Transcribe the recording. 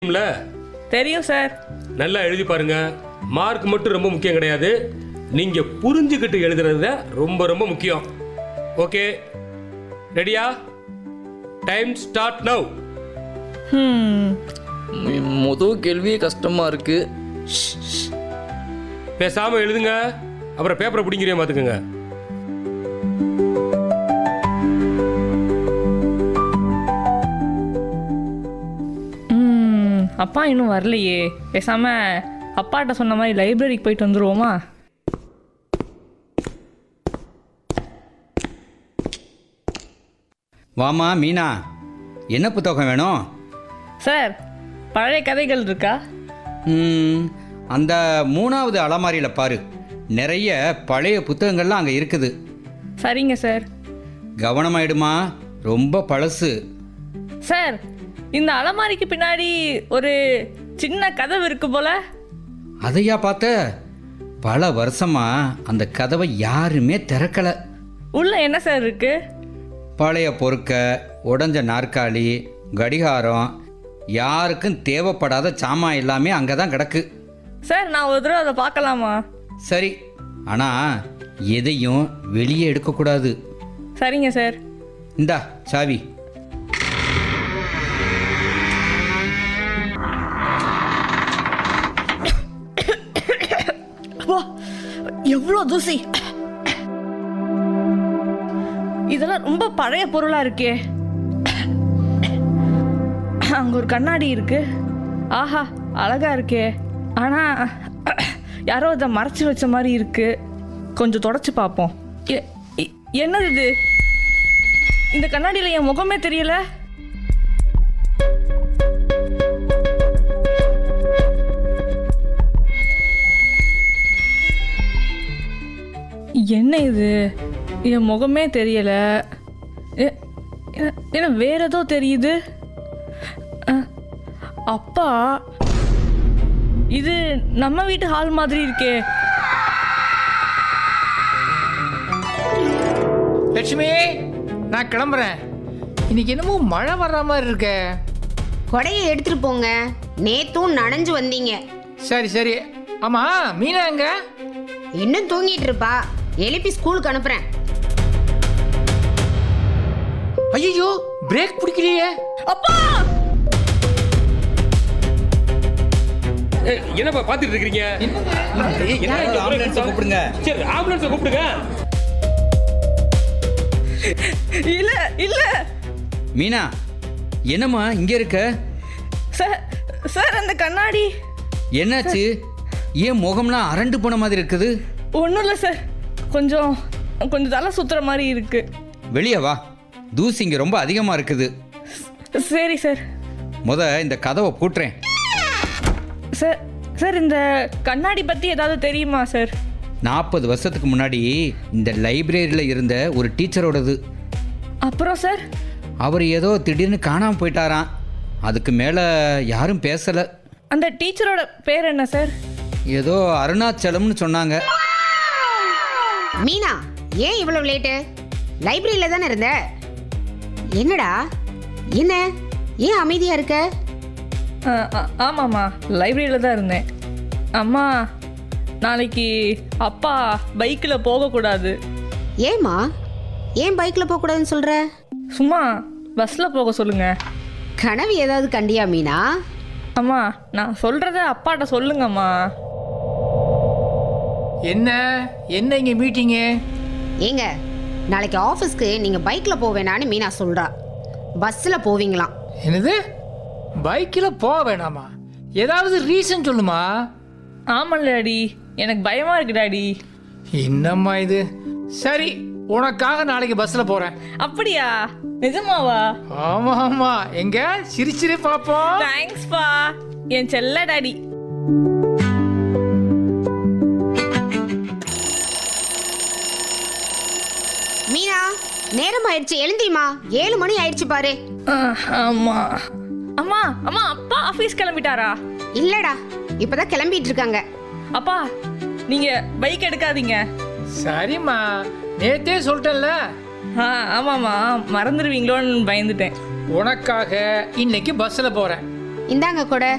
இல்ல தெரியும் சார் நல்லா எழுதி பாருங்க மார்க் மட்டும் ரொம்ப முக்கியம் கிடையாது நீங்க புரிஞ்சுக்கிட்டு எழுதுறது தான் ரொம்ப ரொம்ப முக்கியம் ஓகே ரெடியா டைம் ஸ்டார்ட் நவ் ம் மு- முதல் கேள்வியே கஷ்டமா இருக்கு பேசாம எழுதுங்க அப்புறம் பேப்பரை பிடிங்கிறிய பார்த்துக்கோங்க ம், அப்பா இன்னும் வரலையே பேசாம அப்பாட்ட சொன்ன மாதிரி லைப்ரரிக்கு போயிட்டு வந்துருவோமா வாமா மீனா என்ன புத்தகம் வேணும் சார் பழைய கதைகள் இருக்கா ம், அந்த மூணாவது அலமாரியில் பாரு நிறைய பழைய புத்தகங்கள்லாம் அங்கே இருக்குது சரிங்க சார் கவனமாயிடுமா ரொம்ப பழசு சார் இந்த அலமாரிக்கு பின்னாடி ஒரு சின்ன கதவு இருக்கு போல அதையா பார்த்த பல வருஷமா அந்த கதவை யாருமே திறக்கல உள்ள என்ன சார் இருக்கு பழைய பொறுக்க உடஞ்ச நாற்காலி கடிகாரம் யாருக்கும் தேவைப்படாத சாமான் எல்லாமே அங்கே தான் கிடக்கு சார் நான் ஒரு தடவை அதை பார்க்கலாமா சரி ஆனால் எதையும் வெளியே எடுக்கக்கூடாது சரிங்க சார் இந்தா சாவி அப்பா எவ்வளோ தூசி இதெல்லாம் ரொம்ப பழைய பொருளா இருக்கே அங்க ஒரு கண்ணாடி இருக்கு ஆஹா அழகா இருக்கே ஆனா யாரோ இதை மறைச்சு வச்ச மாதிரி இருக்கு கொஞ்சம் தொடச்சு பார்ப்போம் எ- எ- என்னது இது இந்த கண்ணாடியில என் முகமே தெரியல என்ன இது என் முகமே தெரியல எ- எ- என்ன வேற ஏதோ தெரியுது அ, அப்பா இது நம்ம வீட்டு ஹால் மாதிரி இருக்கே லட்சுமி நான் கிளம்புறேன் இன்னைக்கு என்னமோ மழை வர்ற மாதிரி இருக்கே கொடையை எடுத்துட்டு போங்க நேத்தும் நனைஞ்சு வந்தீங்க சரி சரி ஆமா மீனா எங்க இன்னும் தூங்கிட்டு இருப்பா எழுப்பி ஸ்கூலுக்கு அனுப்புறேன் ஐயோ பிரேக் பிடிக்கலையே அப்பா ஏய், என்னப்பா பார்த்துட்டு இருக்கீங்க ஏய், என்ன யாராவது இந்த ஆம்புலன்ஸை பிரேக் கூப்பிடுங்க. சரி ஆம்புலன்ஸை கூப்பிடுங்க இல்ல இல்ல மீனா என்னம்மா இங்கே இருக்க சார் சார் அந்த கண்ணாடி என்னாச்சு ஏன் முகம்லாம் அரண்டு போன மாதிரி இருக்குது ஒன்றும் இல்லை சார் கொஞ்சம் கொஞ்சம் தலை சுத்துற மாதிரி இருக்கு வெளியே வா தூசி இங்கே ரொம்ப அதிகமாக இருக்குது சரி சார் முத இந்த கதவை பூட்டுறேன் சார் சார் இந்த கண்ணாடி பற்றி ஏதாவது தெரியுமா சார் நாற்பது வருஷத்துக்கு முன்னாடி இந்த லைப்ரரியில் இருந்த ஒரு டீச்சரோடது அப்புறம் சார் அவர் ஏதோ திடீர்னு காணாமல் போயிட்டாராம் அதுக்கு மேலே யாரும் பேசலை அந்த டீச்சரோட பேர் என்ன சார் ஏதோ அருணாச்சலம்னு சொன்னாங்க மீனா ஏன் இவ்வளவு லேட்டு லைப்ரரியில தானே இருந்த என்னடா என்ன ஏன் அமைதியா இருக்க ஆ, ஆ, ஆமாம்மா லைப்ரரியில் தான் இருந்தேன் அம்மா நாளைக்கு அப்பா பைக்கில் போகக்கூடாது ஏம்மா ஏன் பைக்ல போக கூடாதுன்னு சொல்ற சும்மா பஸ்ஸில் போக சொல்லுங்க கனவு ஏதாவது கண்டியா மீனா அம்மா நான் சொல்கிறத அப்பாட்ட சொல்லுங்கம்மா என்ன என்ன இங்க மீட்டிங்கு ஏங்க நாளைக்கு ஆஃபீஸ்க்கு நீங்க பைக்ல போவேணான்னு மீனா சொல்றா பஸ்ல போவீங்களாம் என்னது பைக்கில் போக வேணாமா ஏதாவது ரீசன் சொல்லுமா ஆமாம் டாடி எனக்கு பயமாக இருக்கு டாடி என்னம்மா இது சரி உனக்காக நாளைக்கு பஸ்ல போறேன் அப்படியா நிஜமாவா ஆமா ஆமா எங்க சிரிச்சிரு பாப்போம் தேங்க்ஸ்பா என் செல்ல டாடி மீனா நேரம் ஆயிடுச்சு எழுந்திரிமா ஏழு மணி ஆயிடுச்சு பாரு ஆமா அம்மா அம்மா அப்பா ஆஃபீஸ் கிளம்பிட்டாரா இல்லடா இப்பதான் கிளம்பிட்டு இருக்காங்க அப்பா நீங்க பைக் எடுக்காதீங்க சரிம்மா நேத்தே சொல்லிட்டேன்ல ஆ ஆமாம்மா மறந்துடுவீங்களோன்னு பயந்துட்டேன் உனக்காக இன்னைக்கு பஸ்ல போறேன் இந்தாங்க கூட